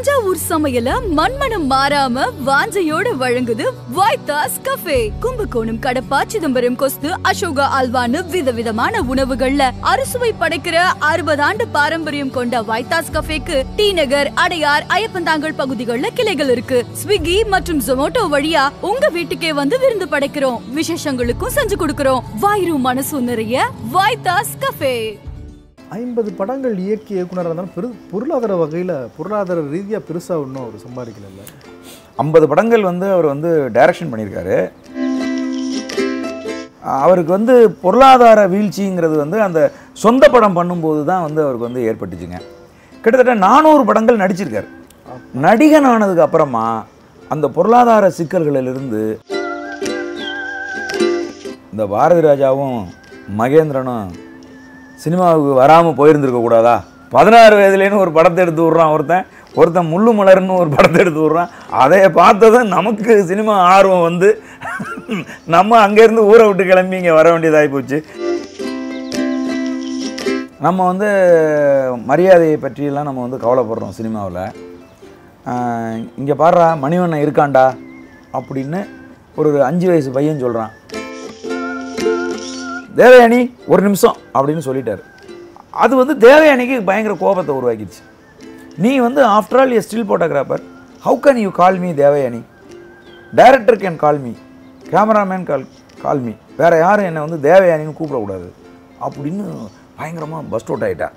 தஞ்சாவூர் சமையல மண்மனம் மாறாம வாஞ்சையோட வழங்குது வைத்தாஸ் கஃபே கும்பகோணம் கடப்பா சிதம்பரம் கொஸ்து அசோகா அல்வான்னு விதவிதமான உணவுகள்ல அறுசுவை படைக்கிற அறுபது ஆண்டு பாரம்பரியம் கொண்ட வைத்தாஸ் கஃபேக்கு டி நகர் அடையார் ஐயப்பந்தாங்கல் பகுதிகளில் கிளைகள் இருக்கு ஸ்விக்கி மற்றும் ஜொமோட்டோ வழியா உங்க வீட்டுக்கே வந்து விருந்து படைக்கிறோம் விசேஷங்களுக்கும் செஞ்சு கொடுக்கிறோம் வாயிரும் மனசும் நிறைய வைத்தாஸ் கஃபே ஐம்பது படங்கள் இயக்கிய இயக்குனராக இருந்தாலும் பெரு பொருளாதார வகையில் பொருளாதார ரீதியாக பெருசாக ஒன்றும் அவர் சம்பாதிக்கல ஐம்பது படங்கள் வந்து அவர் வந்து டைரக்ஷன் பண்ணியிருக்காரு அவருக்கு வந்து பொருளாதார வீழ்ச்சிங்கிறது வந்து அந்த சொந்த படம் பண்ணும்போது தான் வந்து அவருக்கு வந்து ஏற்பட்டுச்சுங்க கிட்டத்தட்ட நானூறு படங்கள் நடிச்சிருக்காரு நடிகன் ஆனதுக்கு அப்புறமா அந்த பொருளாதார சிக்கல்களிலிருந்து இந்த பாரதி ராஜாவும் மகேந்திரனும் சினிமாவுக்கு வராமல் போயிருந்திருக்க கூடாதா பதினாறு வயதுலேன்னு ஒரு படத்தை எடுத்து விட்றான் ஒருத்தன் ஒருத்தன் முள்ளு மலர்னு ஒரு படத்தை எடுத்து விட்றான் அதை பார்த்ததும் நமக்கு சினிமா ஆர்வம் வந்து நம்ம அங்கேருந்து ஊரை விட்டு கிளம்பி இங்கே வர வேண்டியதாகி போச்சு நம்ம வந்து மரியாதையை பற்றியெல்லாம் நம்ம வந்து கவலைப்படுறோம் சினிமாவில் இங்கே பாடுறா மணிவண்ணன் இருக்காண்டா அப்படின்னு ஒரு அஞ்சு வயசு பையன் சொல்கிறான் தேவயானி ஒரு நிமிஷம் அப்படின்னு சொல்லிட்டாரு அது வந்து தேவயானிக்கு பயங்கர கோபத்தை உருவாக்கிடுச்சு நீ வந்து after all a still photographer how can you call me Devayani director can call me cameraman call call me வேறு யாரும் என்னை வந்து தேவயானின்னு கூப்பிடக்கூடாது அப்படின்னு பயங்கரமாக பஸ்ட் அவுட் ஆகிட்டா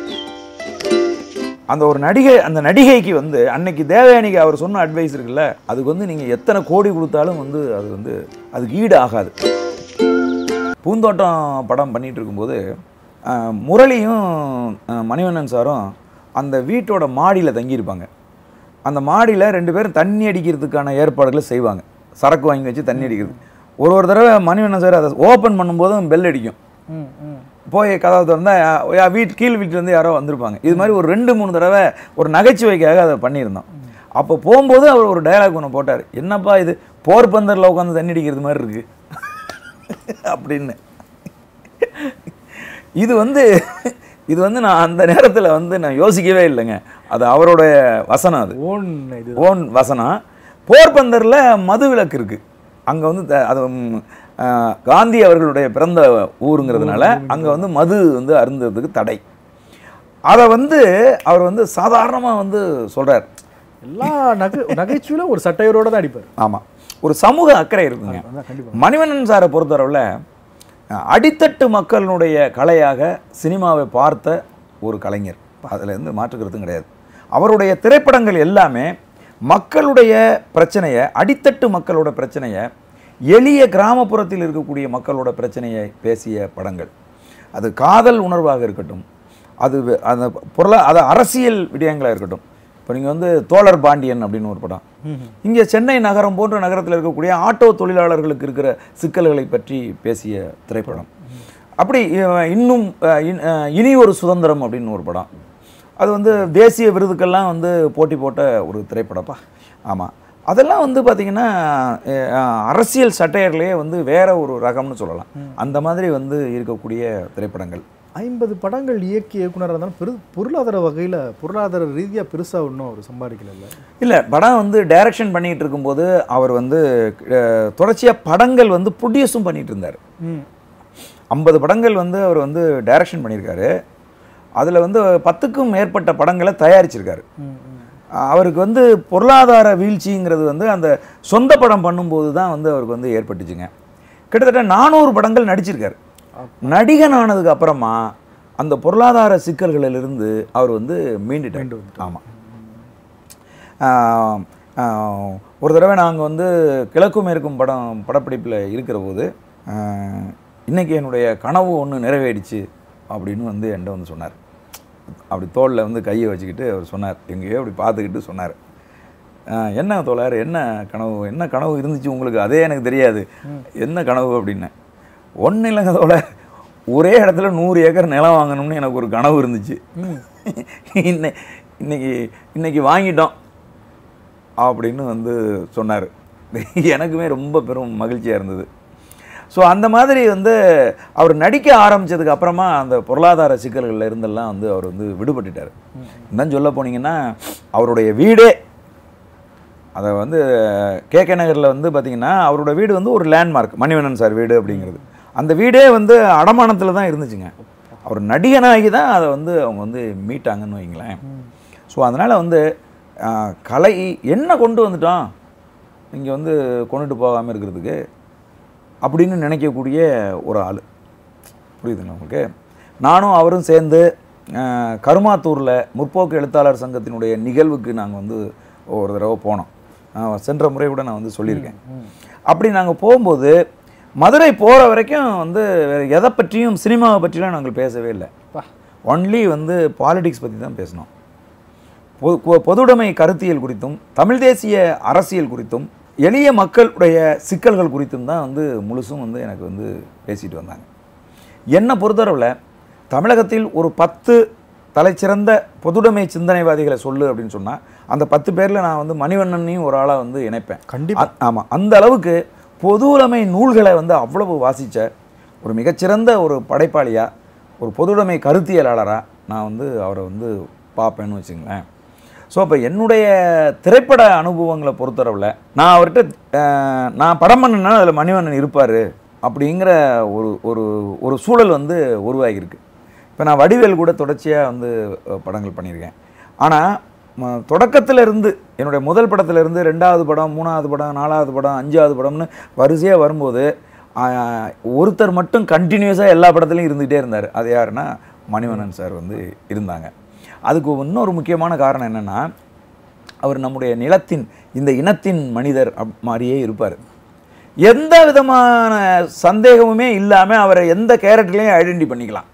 அந்த ஒரு நடிகை அந்த நடிகைக்கு வந்து அன்னைக்கு தேவயானிக்கு அவர் சொன்ன அட்வைஸ் இருக்குல்ல அதுக்கு வந்து நீங்கள் எத்தனை கோடி கொடுத்தாலும் வந்து அது வந்து அதுக்கு ஈடு ஆகாது பூந்தோட்டம் படம் பண்ணிகிட்டு இருக்கும்போது அஹ், முரளியும் அஹ், மணிவண்ணன் சாரும் அந்த வீட்டோட மாடியில் தங்கியிருப்பாங்க அந்த மாடியில் ரெண்டு பேரும் தண்ணி அடிக்கிறதுக்கான ஏற்பாடுகளை செய்வாங்க சரக்கு வாங்கி வச்சு தண்ணி அடிக்கிறது ஒரு ஒரு தடவை மணிவண்ணன் சார் அதை ஓப்பன் பண்ணும்போதும் பெல் அடிக்கும் ம் ம் போய் கதவை திறந்தா யா- வீட்டு கீழ் வீட்டிலேருந்து யாரோ வந்திருப்பாங்க இது மாதிரி ஒரு ரெண்டு மூணு தடவை ஒரு நகைச்சுவைக்காக அதை பண்ணியிருந்தோம் அப்போ போகும்போது அவர் ஒரு டயலாக் ஒன்று போட்டார் என்னப்பா இது போர் பந்தரில் உட்காந்து தண்ணி அடிக்கிறது மாதிரி இருக்கு அப்படின்னு இது வந்து இது வந்து நான் அந்த நேரத்தில் வந்து நான் யோசிக்கவே இல்லைங்க அது அவருடைய வசனம் அது ஓன் இது ஓன் வசனம் போர்பந்தரில் மது விலக்கு இருக்கு அங்கே வந்து த- அது ம், ஆ, காந்தி அவர்களுடைய பிறந்த ஊருங்கிறதுனால அங்கே வந்து மது வந்து அருந்ததுக்கு தடை அதை வந்து அவர் வந்து சாதாரணமாக வந்து சொல்கிறார் எல்லா நகை நகைச்சுவையிலும் ஒரு சட்டையரோட தான் அடிப்பார் ஆமாம் ஒரு சமூக அக்கறை இருக்குங்க அதான் கண்டிப்பாக மணிவண்ணன் சாரை பொறுத்தளவில் அஹ், அடித்தட்டு மக்களினுடைய கலையாக சினிமாவை பார்த்த ஒரு கலைஞர் அதில் இருந்து மாற்றுக்கிறதும் கிடையாது அவருடைய திரைப்படங்கள் எல்லாமே மக்களுடைய பிரச்சனையை அடித்தட்டு மக்களோட பிரச்சனையை எளிய கிராமப்புறத்தில் இருக்கக்கூடிய மக்களோட பிரச்சனையை பேசிய படங்கள் அது காதல் உணர்வாக இருக்கட்டும் அது வெ- அந்த பொருளா அது அரசியல் விடயங்களாக இருக்கட்டும் இப்போ நீங்கள் வந்து தோழர் பாண்டியன் அப்படின்னு ஒரு படம் இங்கே சென்னை நகரம் போன்ற நகரத்தில் இருக்கக்கூடிய ஆட்டோ தொழிலாளர்களுக்கு இருக்கிற சிக்கல்களை பற்றி பேசிய திரைப்படம் அப்படி அஹ், இன்னும் அஹ், இன்- அஹ், இனி ஒரு சுதந்திரம் அப்படின்னு ஒரு படம் அது வந்து தேசிய விருதுக்கெல்லாம் வந்து போட்டி போட்ட ஒரு திரைப்படப்பா ஆமாம் அதெல்லாம் வந்து பார்த்திங்கன்னா அஹ், அஹ், அரசியல் சட்டையர்லேயே வந்து வேற ஒரு ரகம்னு சொல்லலாம் அந்த மாதிரி வந்து இருக்கக்கூடிய திரைப்படங்கள் ஐம்பது படங்கள் இயக்கிய இயக்குனராக இருந்தாலும் பெரு பொருளாதார வகையில் பொருளாதார ரீதியாக பெருசாக ஒன்றும் அவர் சம்பாதிக்கல இல்லை படம் வந்து டைரக்ஷன் பண்ணிகிட்டு இருக்கும்போது அவர் வந்து அஹ், தொடர்ச்சியாக படங்கள் வந்து ப்ரொடியூஸும் பண்ணிகிட்டு இருந்தார் ம் ஐம்பது படங்கள் வந்து அவர் வந்து டைரக்ஷன் பண்ணியிருக்காரு அதில் வந்து பத்துக்கும் மேற்பட்ட படங்களை தயாரிச்சிருக்காரு ம் ம் அவருக்கு வந்து பொருளாதார வீழ்ச்சிங்கிறது வந்து அந்த சொந்த படம் பண்ணும்போது தான் வந்து அவருக்கு வந்து ஏற்பட்டுச்சுங்க கிட்டத்தட்ட நானூறு படங்கள் நடிச்சிருக்காரு நடிகன் ஆனதுக்கு அப்புறமா அந்த பொருளாதார சிக்கல்களிலிருந்து அவர் வந்து மீண்டுட்டார் ஆமாம் ஆஹ், ஆஹ், ஒரு தடவை நாங்கள் வந்து கிழக்கும் மேற்கும் படம் படப்பிடிப்பில் இருக்கிற போது ஆஹ், இன்னைக்கு என்னுடைய கனவு ஒன்று நிறைவேறிச்சு அப்படின்னு வந்து என்கிட்ட வந்து சொன்னார் அப்படி தோளில் வந்து கையை வச்சுக்கிட்டு அவர் சொன்னார் எங்கேயோ அப்படி பார்த்துக்கிட்டு சொன்னார் "ஆஹ், என்ன தோழர் என்ன கனவு என்ன கனவு இருந்துச்சு உங்களுக்கு அதே எனக்கு தெரியாது என்ன கனவு அப்படின்னு ஒன்றும் இல்லைங்க தோழர் ஒரே இடத்துல நூறு ஏக்கர் நிலம் வாங்கணும்னு எனக்கு ஒரு கனவு இருந்துச்சு இன்னை இன்னைக்கு இன்னைக்கு வாங்கிட்டோம் அப்படின்னு வந்து சொன்னார் எனக்குமே ரொம்ப பெரும் மகிழ்ச்சியாக இருந்தது ஸோ அந்த மாதிரி வந்து அவர் நடிக்க ஆரம்பிச்சதுக்கு அப்புறமா அந்த பொருளாதார சிக்கல்கள்ல இருந்தெல்லாம் வந்து அவர் வந்து விடுபட்டுட்டார் இன்னும் சொல்ல போனீங்கன்னா அவருடைய வீடே அதை வந்து கே கே நகரில் வந்து பார்த்தீங்கன்னா அவரோட வீடு வந்து ஒரு லேண்ட்மார்க் மணிவண்ணன் சார் வீடு அப்படிங்கிறது அந்த வீடே வந்து அடமானத்தில் தான் இருந்துச்சுங்க அவர் நடிகனாகி தான் அதை வந்து அவங்க வந்து மீட்டாங்கன்னு வைங்களேன் ஸோ அதனால் வந்து ஆஹ், கலை என்ன கொண்டு வந்துட்டோம் இங்கே வந்து கொண்டுட்டு போகாமல் இருக்கிறதுக்கு அப்படின்னு நினைக்கக்கூடிய ஒரு ஆள் புரியுதுங்களா உங்களுக்கு நானும் அவரும் சேர்ந்து அஹ், கருமாத்தூரில் முற்போக்கு எழுத்தாளர் சங்கத்தினுடைய நிகழ்வுக்கு நாங்கள் வந்து ஒரு தடவை போனோம் அஹ், சென்ற முறை கூட நான் வந்து சொல்லியிருக்கேன் அப்படி நாங்கள் போகும்போது மதுரை போகிற வரைக்கும் வந்து வேறு எதை பற்றியும் சினிமாவை பற்றிலாம் நாங்கள் பேசவே இல்லை ஒன்லி வந்து பாலிடிக்ஸ் பற்றி தான் பேசினோம் பொது பொ- பொதுவுடைமை கருத்தியல் குறித்தும் தமிழ் தேசிய அரசியல் குறித்தும் எளிய மக்களுடைய சிக்கல்கள் குறித்தும் தான் வந்து முழுசும் வந்து எனக்கு வந்து பேசிட்டு வந்தாங்க என்னை பொறுத்தளவில் தமிழகத்தில் ஒரு பத்து தலைச்சிறந்த பொதுவுடைமை சிந்தனைவாதிகளை சொல்லு அப்படின்னு சொன்னால் அந்த பத்து பேரில் நான் வந்து மணிவண்ணனையும் ஒரு ஆளாக வந்து இணைப்பேன் கண்டிப்பா. அ- ஆமாம் அந்த அளவுக்கு பொதுவுடைமை நூல்களை வந்து அவ்வளவு வாசித்த ஒரு மிகச்சிறந்த ஒரு படைப்பாளியாக ஒரு பொதுவுடைமை கருத்தியலாளராக நான் வந்து அவரை வந்து பார்ப்பேன்னு வச்சுங்களேன் ஸோ அப்போ என்னுடைய திரைப்பட அனுபவங்களை பொறுத்தளவில் நான் அவர்கிட்ட அஹ், நான் படம் பண்ணேன்னா அதில் மணிவண்ணன் இருப்பார் அப்படிங்கிற ஒரு ஒரு ஒரு சூழல் வந்து உருவாகியிருக்கு இப்போ நான் வடிவேல் கூட தொடர்ச்சியாக வந்து அஹ், படங்கள் பண்ணியிருக்கேன் ஆனால் தொடக்கத்துல இருந்து என்னுடைய முதல் படத்துல இருந்து ரெண்டாவது படம் மூணாவது படம் நாலாவது படம் அஞ்சாவது படம்னு வரிசையாக வரும்போது ஆஹ், ஒருத்தர் மட்டும் கண்டினியூஸாக எல்லா படத்துலையும் இருந்துகிட்டே இருந்தார் அது யாருன்னா மணிவண்ணன் சார் வந்து இருந்தாங்க அதுக்கு இன்னொரு முக்கியமான காரணம் என்னென்னா அவர் நம்முடைய நிலத்தின் இந்த இனத்தின் மனிதர் அப் மாதிரியே இருப்பார் எந்த விதமான சந்தேகமுமே இல்லாமல் அவரை எந்த கேரக்டர்லையும் ஐடென்டி பண்ணிக்கலாம்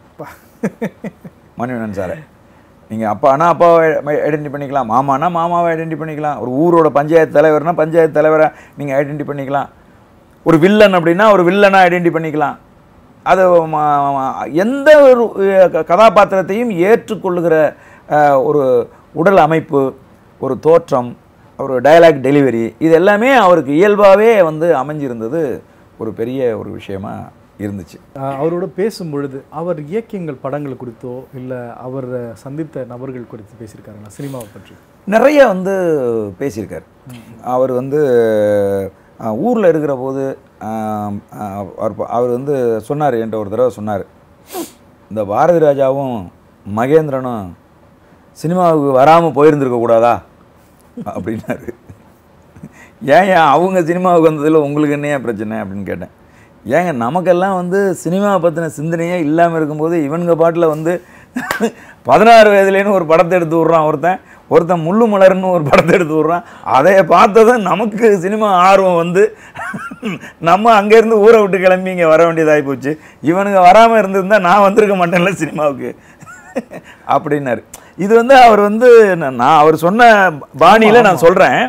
மணிவண்ணன் சாரை நீங்கள் அப்பானா அப்பாவை ஐடென்டி பண்ணிக்கலாம் மாமானா மாமாவை ஐடென்டி பண்ணிக்கலாம் ஒரு ஊரோட பஞ்சாயத்து தலைவர்னா பஞ்சாயத்து தலைவரை நீங்கள் ஐடென்டி பண்ணிக்கலாம் ஒரு வில்லன் அப்படின்னா ஒரு வில்லனை ஐடென்டி பண்ணிக்கலாம் அது ம- ம- எந்த ஒரு அஹ், க- கதாபாத்திரத்தையும் ஏற்றுக்கொள்ளுகிற அஹ், ஒரு உடல் அமைப்பு ஒரு தோற்றம் ஒரு டயலாக் டெலிவரி இது எல்லாமே அவருக்கு இயல்பாகவே வந்து அமைஞ்சிருந்தது ஒரு பெரிய ஒரு விஷயமா இருந்துச்சு ஆஹ் அவரோட பேசும் பொழுது அவர் இயக்கியங்கள் படங்கள் குறித்தோ இல்லை அவர் சந்தித்த நபர்கள் குறித்து பேசியிருக்காருங்களா சினிமாவை பற்றி நிறைய வந்து பேசியிருக்கார் அவர் வந்து ஊரில் இருக்கிற போது ஆம், ஆஹ், அவர் ப- அவர் வந்து சொன்னார் என்கிட்ட ஒரு தடவை சொன்னார் இந்த பாரதி ராஜாவும் மகேந்திரனும் சினிமாவுக்கு வராமல் போயிருந்திருக்க கூடாதா அப்படின்னாரு ஏன் ஏன் அவங்க சினிமாவுக்கு வந்ததில் உங்களுக்கு என்ன பிரச்சனை அப்படின்னு கேட்டேன் ஏங்க நமக்கெல்லாம் வந்து சினிமாவை பற்றின சிந்தனையே இல்லாமல் இருக்கும்போது இவனுங்க பாட்டில் வந்து பதினாறு வயதுலேன்னு ஒரு படத்தை எடுத்து விட்றான் ஒருத்தன் ஒருத்தன் முள்ளு மலர்னு ஒரு படத்தை எடுத்து விட்றான் அதை பார்த்ததும் நமக்கு சினிமா ஆர்வம் வந்து நம்ம அங்கேருந்து ஊரை விட்டு கிளம்பி இங்கே வர வேண்டியதாகி போச்சு இவனுங்க வராமல் இருந்திருந்தா நான் வந்திருக்க மாட்டேன்ல சினிமாவுக்கு அப்படின்னாரு இது வந்து அவர் வந்து நான் நான் அவர் சொன்ன பாணியில் நான் சொல்கிறேன்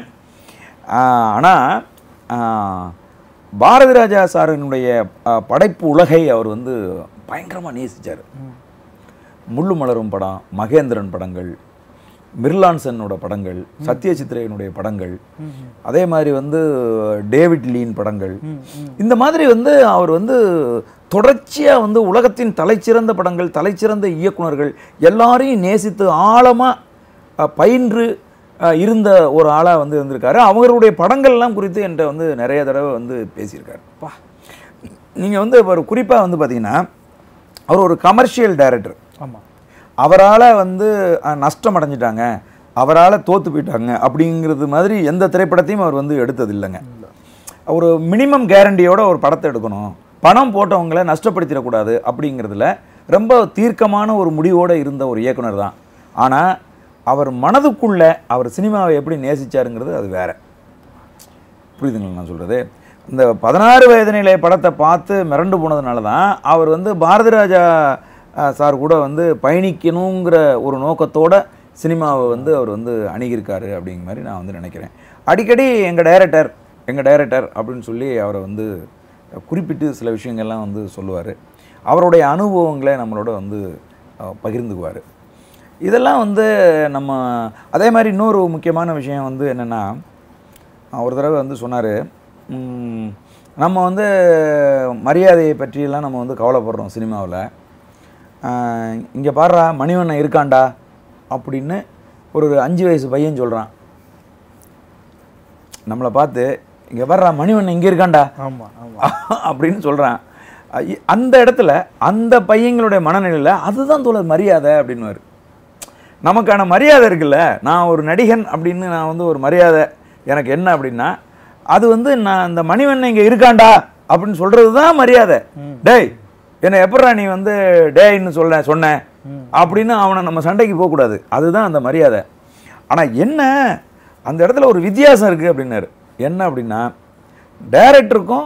ஆனால் பாரதி ராஜா சாரினுடைய ஆஹ், படைப்பு உலகை அவர் வந்து பயங்கரமாக நேசிச்சார் முள்ளு மலரும் படம் மகேந்திரன் படங்கள் மிர்லான்சனோட படங்கள் சத்யசித்ரேயனுடைய படங்கள் அதே மாதிரி வந்து டேவிட் லீன் படங்கள் இந்த மாதிரி வந்து அவர் வந்து தொடர்ச்சியாக வந்து உலகத்தின் தலைச்சிறந்த படங்கள் தலைச்சிறந்த இயக்குனர்கள் எல்லாரையும் நேசித்து ஆழமாக பயின்று அஹ், இருந்த ஒரு ஆளாக வந்து இருந்திருக்காரு அவங்களுடைய படங்கள்லாம் குறித்து என்கிட்ட வந்து நிறைய தடவை வந்து பேசியிருக்காரு பா நீங்கள் வந்து ஒரு குறிப்பாக வந்து பார்த்தீங்கன்னா அவர் ஒரு கமர்ஷியல் டைரக்டர் ஆமாம் அவரால் வந்து அஹ், நஷ்டம் அடைஞ்சிட்டாங்க அவரால் தோத்து போயிட்டாங்க அப்படிங்கிறது மாதிரி எந்த திரைப்படத்தையும் அவர் வந்து எடுத்தது இல்லைங்க ஒரு மினிமம் கேரண்டியோட ஒரு படத்தை எடுக்கணும் பணம் போட்டவங்களை நஷ்டப்படுத்திடக்கூடாது அப்படிங்கிறதுல ரொம்ப தீர்க்கமான ஒரு முடிவோடு இருந்த ஒரு இயக்குனர் தான் ஆனால் அவர் மனதுக்குள்ள அவர் சினிமாவை எப்படி நேசிச்சாருங்கிறது அது வேற புரியுதுங்களா நான் சொல்கிறது இந்த பதினாறு வயது நிலை படத்தை பார்த்து மிரண்டு போனதுனால தான் அவர் வந்து பாரதி ராஜா அஹ், சார் கூட வந்து பயணிக்கணுங்கிற ஒரு நோக்கத்தோட சினிமாவை வந்து அவர் வந்து அணுகியிருக்காரு அப்படிங்கிற மாதிரி நான் வந்து நினைக்கிறேன் அடிக்கடி எங்கள் டைரக்டர் எங்கள் டைரக்டர் அப்படின்னு சொல்லி அவரை வந்து குறிப்பிட்டு சில விஷயங்கள்லாம் வந்து சொல்லுவார் அவருடைய அனுபவங்களை நம்மளோட வந்து அஹ், பகிர்ந்துக்குவார் இதெல்லாம் வந்து நம்ம அதே மாதிரி இன்னொரு முக்கியமான விஷயம் வந்து என்னென்னா ஒரு தடவை வந்து சொன்னார் நம்ம வந்து மரியாதையை பற்றியெல்லாம் நம்ம வந்து கவலைப்படுறோம் சினிமாவில் இங்கே பாடுறா மணிவண்ணன் இருக்காண்டா அப்படின்னு ஒரு அஞ்சு வயசு பையன் சொல்கிறான் நம்மளை பார்த்து இங்கே வர்றா மணிவண்ணன் இங்கே இருக்காண்டா ஆமா ஆமா அப்படின்னு சொல்கிறான் அந்த இடத்துல அந்த பையங்களுடைய மனநிலையில் அதுதான் தோழர் மரியாதை அப்படின்னுவார் நமக்கான மரியாதை இருக்குல்ல நான் ஒரு நடிகன் அப்படின்னு நான் வந்து ஒரு மரியாதை எனக்கு என்ன அப்படின்னா அது வந்து நான் இந்த மணிவண்ணன் இங்கே இருக்காண்டா அப்படின்னு சொல்கிறது தான் மரியாதை டேய் என்னை எப்பட்றா நீ வந்து டேய்ன்னு சொல்ல சொன்ன அப்படின்னு அவனை நம்ம சண்டைக்கு போகக்கூடாது அதுதான் அந்த மரியாதை ஆனால் என்ன அந்த இடத்துல ஒரு வித்தியாசம் இருக்குது அப்படின்னாரு என்ன அப்படின்னா டைரக்டருக்கும்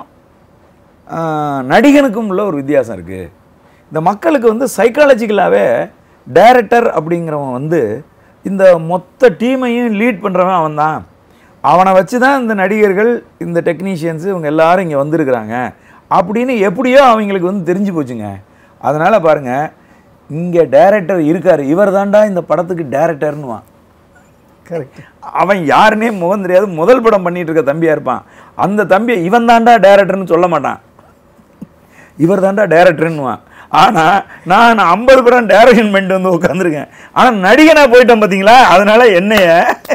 நடிகனுக்கும் உள்ள ஒரு வித்தியாசம் இருக்குது இந்த மக்களுக்கு வந்து சைக்காலஜிக்கலாகவே டைரக்டர் அப்படிங்கிறவன் வந்து இந்த மொத்த டீமையும் லீட் பண்ணுறவன் அவன் தான் அவனை வச்சு தான் இந்த நடிகர்கள் இந்த டெக்னீஷியன்ஸு இவங்க எல்லாரும் இங்கே வந்திருக்கிறாங்க அப்படின்னு எப்படியோ அவங்களுக்கு வந்து தெரிஞ்சு போச்சுங்க அதனால் பாருங்கள் இங்கே டைரக்டர் இருக்கார் இவர் தான்டா இந்த படத்துக்கு டைரக்டர்னுவான் கரெக்ட் அவன் யாருன்னே முகம் தெரியாது முதல் படம் பண்ணிட்டு இருக்க தம்பியா இருப்பான் அந்த தம்பியை இவன் தாண்டா டேரக்டர்னு சொல்ல மாட்டான் இவர் தாண்டா டேரக்டர்னுவான் ஆனா நான் ஐம்பது படம் டைரக்ஷன் பண்ணிட்டு வந்து உட்காந்துருக்கேன் ஆனா நடிகனா போயிட்டேன் பார்த்தீங்களா அதனால என்னைய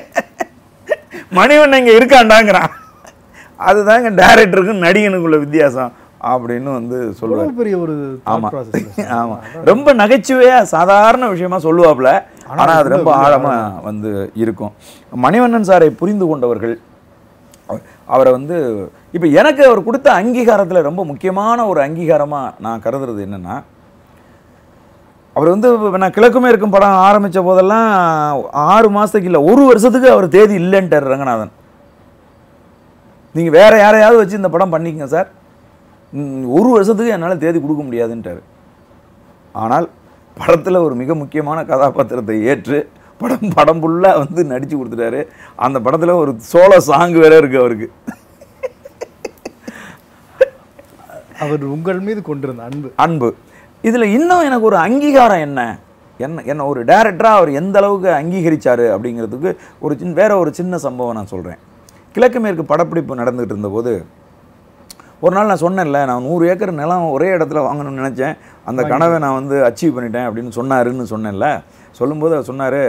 மணிவண்ணன் இங்க இருக்காண்டாங்கிறான் அதுதாங்க டேரக்டருக்கும் நடிகனுக்குள்ள வித்தியாசம் அப்படின்னு வந்து சொல்லுவார் எவ்வளவு பெரிய ஒரு ஆமா thought process ஆமா ரொம்ப நகைச்சுவையா சாதாரண விஷயமா சொல்லுவாப்புல ஆனா அது ரொம்ப ஆழமா வந்து இருக்கும் மணிவண்ணன் சாரை புரிந்து கொண்டவர்கள் அவ- அவரை வந்து இப்போ எனக்கு அவர் கொடுத்த அங்கீகாரத்துல ரொம்ப முக்கியமான ஒரு அங்கீகாரமா நான் கருதுறது என்னன்னா அவர் வந்து நான் கிழக்குமே இருக்கும் படம் ஆரம்பிச்ச போதெல்லாம் ஆறு மாசத்துக்கு இல்லை ஒரு வருஷத்துக்கு அவர் தேதி இல்லைன்ட்டார் ரங்கநாதன் நீங்க வேற யாரையாவது வச்சு இந்த படம் பண்ணிக்கங்க சார் ம், ஒரு வருஷத்துக்கு என்னால் தேதி கொடுக்க முடியாதுன்ட்டார் ஆனால் படத்தில் ஒரு மிக முக்கியமான கதாபாத்திரத்தை ஏற்று படம் படம் ஃபுல்லாக வந்து நடித்து கொடுத்துட்டாரு அந்த படத்தில் ஒரு சோள சாங் வேற இருக்கு அவருக்கு அவர் உங்கள் மீது கொண்டிருந்த அன்பு அன்பு இதில் இன்னும் எனக்கு ஒரு அங்கீகாரம் என்ன என்ன என்ன ஒரு டேரக்டராக அவர் எந்த அளவுக்கு அங்கீகரிச்சாரு அப்படிங்கிறதுக்கு ஒரு சின்ன வேற ஒரு சின்ன சம்பவம் நான் சொல்கிறேன் கிழக்கு மேற்கு படப்பிடிப்பு நடந்துகிட்டு இருந்தபோது ஒரு நாள் நான் சொன்னேன்ல நான் நூறு ஏக்கர் நிலம் ஒரே இடத்துல வாங்கணும்னு நினச்சேன் அந்த கனவை நான் வந்து அச்சீவ் பண்ணிட்டேன் அப்படின்னு சொன்னாருன்னு சொன்னேன்ல சொல்லும்போது அவர் சொன்னார்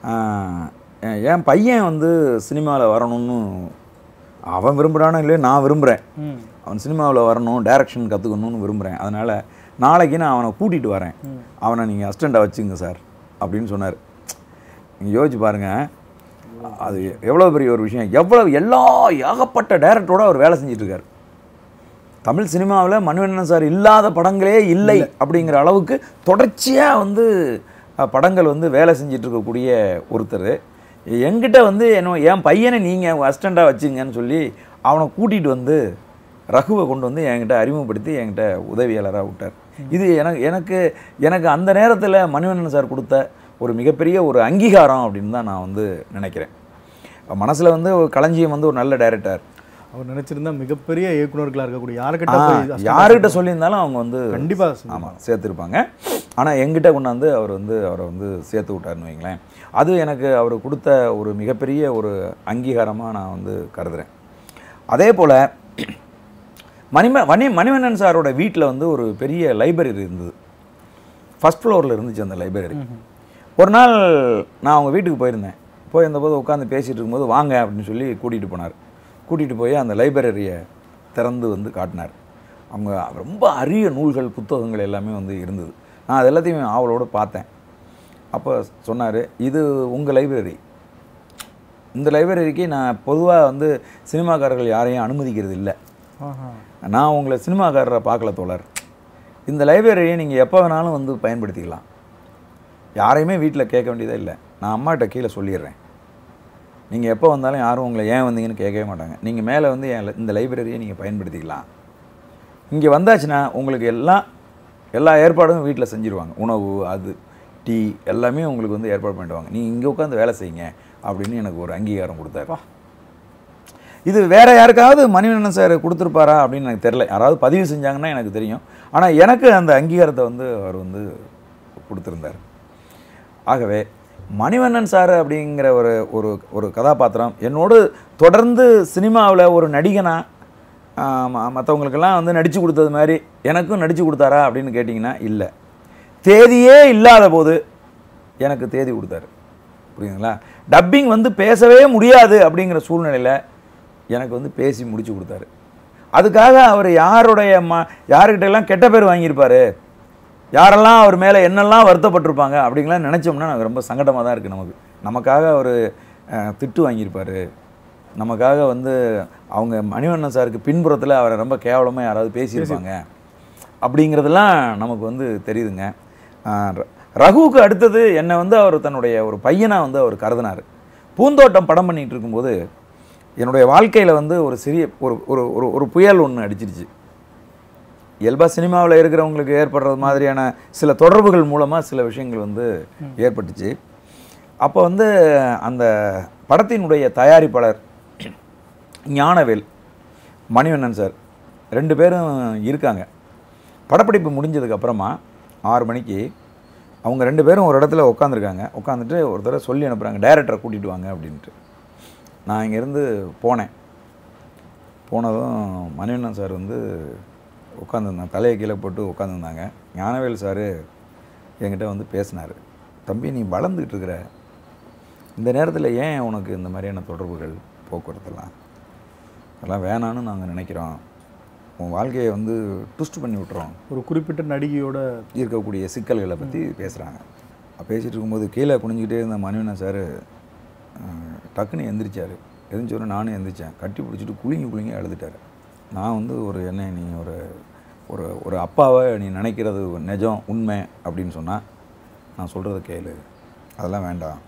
என் பையன் வந்து சினிமாவில் வரணும்னு அவன் விரும்புகிறானோ இல்லையோ நான் விரும்புகிறேன் ம் அவன் சினிமாவில் வரணும் டைரக்ஷன் கற்றுக்கணும்னு விரும்புகிறேன் அதனால் நாளைக்கு நான் அவனை கூட்டிகிட்டு வரேன் அவனை நீங்கள் அசிஸ்டண்ட்டாக வச்சுங்க சார் அப்படின்னு சொன்னார் நீங்கள் யோசிச்சு பாருங்கள் அது எவ்வளோ பெரிய ஒரு விஷயம் எவ்வளவு எல்லா ஏகப்பட்ட டைரக்டரோட அவர் வேலை செஞ்சுட்டு இருக்காரு தமிழ் சினிமாவில் மணிவண்ணன் சார் இல்லாத படங்களே இல்லை அப்படிங்கிற அளவுக்கு தொடர்ச்சியாக வந்து அஹ், படங்கள் வந்து வேலை செஞ்சுட்டு இருக்கக்கூடிய ஒருத்தர் என்கிட்ட வந்து என்ன என் பையனை நீங்கள் அசிஸ்டண்ட்டாக வச்சுங்கன்னு சொல்லி அவனை கூட்டிகிட்டு வந்து ரகுவை கொண்டு வந்து என்கிட்ட அறிமுகப்படுத்தி என்கிட்ட உதவியாளராக விட்டார் இது எனக்கு எனக்கு எனக்கு அந்த நேரத்தில் மணிவண்ணன் சார் கொடுத்த ஒரு மிகப்பெரிய ஒரு அங்கீகாரம் அப்படின்னு தான் நான் வந்து நினைக்கிறேன் மனசில் வந்து ஒரு களஞ்சியம் வந்து ஒரு நல்ல டைரக்டர் அவர் நினைச்சிருந்தா மிகப்பெரிய இயக்குனர்களா இருக்கக்கூடிய யாருக்கிட்ட ஆ, போய் assistant யாருக்கிட்ட சொல்லியிருந்தாலும் அவங்க வந்து கண்டிப்பா சொல்லுவாங்க. ஆமாம் சேர்த்துருப்பாங்க ஆனால் எங்கிட்ட கொண்டாந்து அவர் வந்து அவரை வந்து சேர்த்து விட்டாருன்னு வைங்களேன் அது எனக்கு அவர் கொடுத்த ஒரு மிகப்பெரிய ஒரு அங்கீகாரமாக நான் வந்து கருதுறேன் அதே போல் மணிம மணி மணிவண்ணன் சாரோட வீட்டில் வந்து ஒரு பெரிய லைப்ரரி இருந்தது ஃபர்ஸ்ட் ஃப்ளோரில் இருந்துச்சு அந்த லைப்ரரி ஒரு நாள் நான் அவங்க வீட்டுக்கு போயிருந்தேன் போயிருந்தபோது உட்காந்து பேசிகிட்டு இருக்கும்போது வாங்க அப்படின்னு சொல்லி கூட்டிகிட்டு போனார் கூட்டிகிட்டு போய் அந்த லைப்ரரியை திறந்து வந்து காட்டினார் அவங்க ரொம்ப அரிய நூல்கள் புத்தகங்கள் எல்லாமே வந்து இருந்தது நான் அது எல்லாத்தையும் ஆவலோடு பார்த்தேன் அப்போ சொன்னார் இது உங்கள் லைப்ரரி இந்த லைப்ரரிக்கு நான் பொதுவாக வந்து சினிமாக்காரர்கள் யாரையும் அனுமதிக்கிறது இல்லை ஆஹா. நான் உங்களை சினிமாக்காரரை பார்க்கல தோழர் இந்த லைப்ரரியை நீங்கள் எப்போ வேணாலும் வந்து பயன்படுத்திக்கலாம் யாரையுமே வீட்டில் கேட்க வேண்டியதே இல்லை நான் அம்மாட்ட கீழே சொல்லிடுறேன் நீங்கள் எப்போ வந்தாலும் யாரும் உங்களை ஏன் வந்தீங்கன்னு கேட்கவே மாட்டாங்க நீங்கள் மேலே வந்து என் ல- இந்த லைப்ரரியை நீங்கள் பயன்படுத்திக்கலாம் இங்கே வந்தாச்சுன்னா உங்களுக்கு எல்லாம் எல்லா ஏற்பாடும் வீட்டில் செஞ்சுருவாங்க உணவு அது டீ எல்லாமே உங்களுக்கு வந்து ஏற்பாடு பண்ணிடுவாங்க நீங்கள் இங்கே உட்காந்து வேலை செய்யுங்க அப்படின்னு எனக்கு ஒரு அங்கீகாரம் கொடுத்தாரு இது வேற யாருக்காவது மணிவண்ணன் சார் கொடுத்துருப்பாரா அப்படின்னு எனக்கு தெரியல யாராவது பதிவு செஞ்சாங்கன்னா எனக்கு தெரியும் ஆனால் எனக்கு அந்த அங்கீகாரத்தை வந்து அவர் வந்து கொடுத்துருந்தார் ஆகவே மணிவண்ணன் சார் அப்படிங்கிற ஒரு ஒரு ஒரு கதாபாத்திரம் என்னோடு தொடர்ந்து சினிமாவில் ஒரு நடிகனா மற்றவங்களுக்கெல்லாம் வந்து நடித்து கொடுத்தது மாதிரி எனக்கும் நடித்து கொடுத்தாரா அப்படின்னு கேட்டிங்கன்னா இல்லை தேதியே இல்லாத போது எனக்கு தேதி கொடுத்தாரு புரியுதுங்களா டப்பிங் வந்து பேசவே முடியாது அப்படிங்கிற சூழ்நிலையில் எனக்கு வந்து பேசி முடிச்சு கொடுத்தாரு அதுக்காக அவர் யாருடைய ம யாருக்கிட்ட எல்லாம் கெட்ட பேர் வாங்கியிருப்பாரு யாரெல்லாம் அவர் மேலே என்னெல்லாம் வருத்தப்பட்டிருப்பாங்க அப்படிங்கலாம் நினச்சோம்னா எனக்கு ரொம்ப சங்கடமாக தான் இருக்குது நமக்கு நமக்காக அவர் திட்டு வாங்கியிருப்பாரு நமக்காக வந்து அவங்க மணிவண்ணன் சாருக்கு பின்புறத்தில் அவரை ரொம்ப கேவலமாக யாராவது பேசியிருப்பாங்க அப்படிங்கிறதெல்லாம் நமக்கு வந்து தெரியுதுங்க ஆஹ் ர- ரகுவுக்கு அடுத்தது என்னை வந்து அவர் தன்னுடைய ஒரு பையனாக வந்து அவர் கருதினார் பூந்தோட்டம் படம் பண்ணிகிட்டு இருக்கும்போது என்னுடைய வாழ்க்கையில் வந்து ஒரு சிறிய ஒரு ஒரு ஒரு ஒரு புயல் ஒன்று அடிச்சிருச்சு இயல்பாக சினிமாவில் இருக்கிறவங்களுக்கு ஏற்படுறது மாதிரியான சில தொடர்புகள் மூலமாக சில விஷயங்கள் வந்து ஏற்பட்டுச்சு அப்போ வந்து அந்த படத்தினுடைய தயாரிப்பாளர் ஞானவேல் மணிவண்ணன் சார் ரெண்டு பேரும் இருக்காங்க படப்பிடிப்பு முடிஞ்சதுக்கு அப்புறமா ஆறு மணிக்கு அவங்க ரெண்டு பேரும் ஒரு இடத்துல உட்காந்துருக்காங்க உட்காந்துட்டு ஒரு தடவை சொல்லி அனுப்புகிறாங்க டைரக்டரை கூட்டிகிட்டு வாங்க அப்படின்ட்டு நான் இங்கேருந்து போனேன் போனதும் மணிவண்ணன் சார் வந்து உட்காந்துருந்தாங்க தலையை கீழே போட்டு உட்காந்துருந்தாங்க ஞானவேல் சார் என்கிட்ட வந்து பேசினார் தம்பி நீ வளர்ந்துக்கிட்டு இருக்கிற இந்த நேரத்தில் ஏன் உனக்கு இந்த மாதிரியான தொடர்புகள் போக்குவரத்தெல்லாம் அதெல்லாம் வேணான்னு நாங்கள் நினைக்கிறோம் உன் வாழ்க்கையை வந்து ட்விஸ்ட் பண்ணி விட்டுறோம் ஒரு குறிப்பிட்ட நடிகையோட இருக்கக்கூடிய சிக்கல்களை பற்றி பேசுகிறாங்க பேசிகிட்டு இருக்கும்போது கீழே குனிஞ்சிக்கிட்டே இருந்த மணிவண்ணன் சார் டக்குன்னு எந்திரிச்சார் எந்திரிச்சோடனே நானும் எந்திரிச்சேன் கட்டி பிடிச்சிட்டு குலுங்கி குலுங்கி அழுதுட்டார் நான் வந்து ஒரு என்ன நீ ஒரு ஒரு ஒரு அப்பாவை நீ நினைக்கிறது நிஜம் உண்மை அப்படின்னு சொன்னால் நான் சொல்கிறத கேளு அதெல்லாம் வேண்டாம்